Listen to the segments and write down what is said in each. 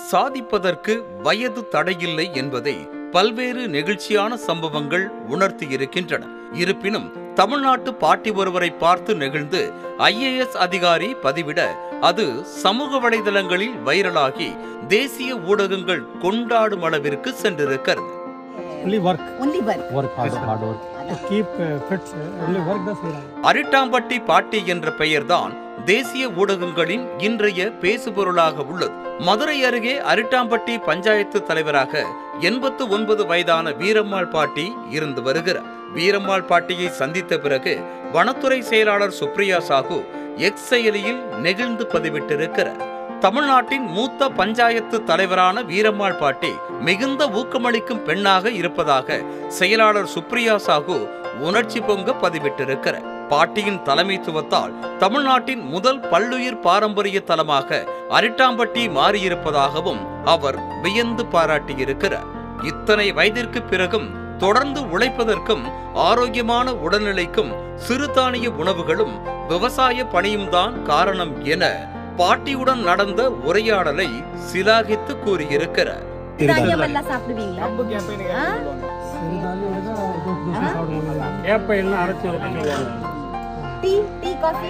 சாதிப்பதற்கு வயது தடையில்லை என்பதை பல்வேறு நெகிழ்ச்சியான சம்பவங்கள் உணர்த்தி இருக்கின்றன இருப்பினும் தமிழ்நாட்டு பாட்டி ஒருவரை பார்த்து நெகிழ்ந்து ஐஏஎஸ் அதிகாரி பதிவிட அது சமூக வலைதளங்களில் வைரலாகி தேசிய ஊடகங்கள் கொண்டாடும் அளவிற்கு சென்றிருக்கிறது only work only work work hard hard work to keep uh, fits uh, only work தான் செய்றாங்க அரிட்டாம்பட்டி பாட்டி என்ற பெயர்தான் தேசிய ஊடகங்களின் இன்றைய பேசுபொருளாக உள்ளது மதுரை அருகே அரிட்டாம்பட்டி பஞ்சாயத்து தலைவராக எண்பத்து ஒன்பது வயதான வீரம்மாள் பாட்டி இருந்து வருகிறார் வீரம்மாள் பாட்டியை சந்தித்த பிறகு வனத்துறை செயலாளர் சுப்ரியா சாகு எக்ஸ் செயலியில் நெகிழ்ந்து பதிவிட்டிருக்கிறார் தமிழ்நாட்டின் மூத்த பஞ்சாயத்து தலைவரான வீரம்மாள் பாட்டி மிகுந்த ஊக்கமளிக்கும் பெண்ணாக இருப்பதாக செயலாளர் சுப்ரியா சாகு உணர்ச்சி பொங்க பதிவிட்டிருக்கிறார் பாட்டியின் தலைமைத்துவத்தால் தமிழ்நாட்டின் முதல் பல்லுயிர் பாரம்பரிய தலமாக அரிட்டாம்பட்டி மாறியிருப்பதாகவும் அவர் வியந்து பாராட்டியிருக்கிறார் இத்தனை வயதிற்கு பிறகும் தொடர்ந்து உழைப்பதற்கும் ஆரோக்கியமான உடல்நிலைக்கும் சிறுதானிய உணவுகளும் விவசாய பணியும் தான் காரணம் என பாட்டியுடன் நடந்த உரையாடலை சிலாகித்து கூறியிருக்கிறார் தானியம் எல்லாம் சாப்பிடுவீங்களா ஆ? சிறுதானியம் விட தோசை தோசை சாப்பிடுவாங்க ஏப்ப எல்லாம் அரைச்சி வச்சுக்குவாங்க tea tea coffee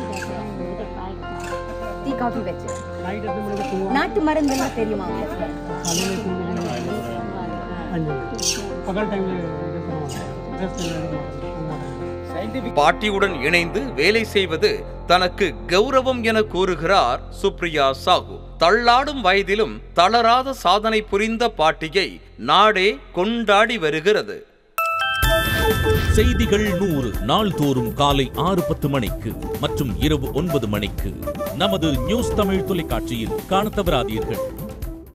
tea coffee வச்சு நைட் எத்தனை மணிக்கு தூங்குவாங்க நாட்டு மருந்து எல்லாம் தெரியுமா உங்களுக்கு காலையில தூங்குவாங்க அஞ்சு மணி பகல் டைம்ல இது பண்ணுவாங்க ரெஸ்ட் எடுக்க பாட்டியுடன் இணைந்து வேலை செய்வது தனக்கு கௌரவம் என கூறுகிறார் சுப்ரியா சாகு தள்ளாடும் வயதிலும் தளராத சாதனை புரிந்த பாட்டியை நாடே கொண்டாடி வருகிறது செய்திகள் நூறு நாள்தோறும் காலை ஆறு பத்து மணிக்கு மற்றும் இரவு ஒன்பது மணிக்கு நமது நியூஸ் தமிழ் தொலைக்காட்சியில் காணத் தவறாதீர்கள்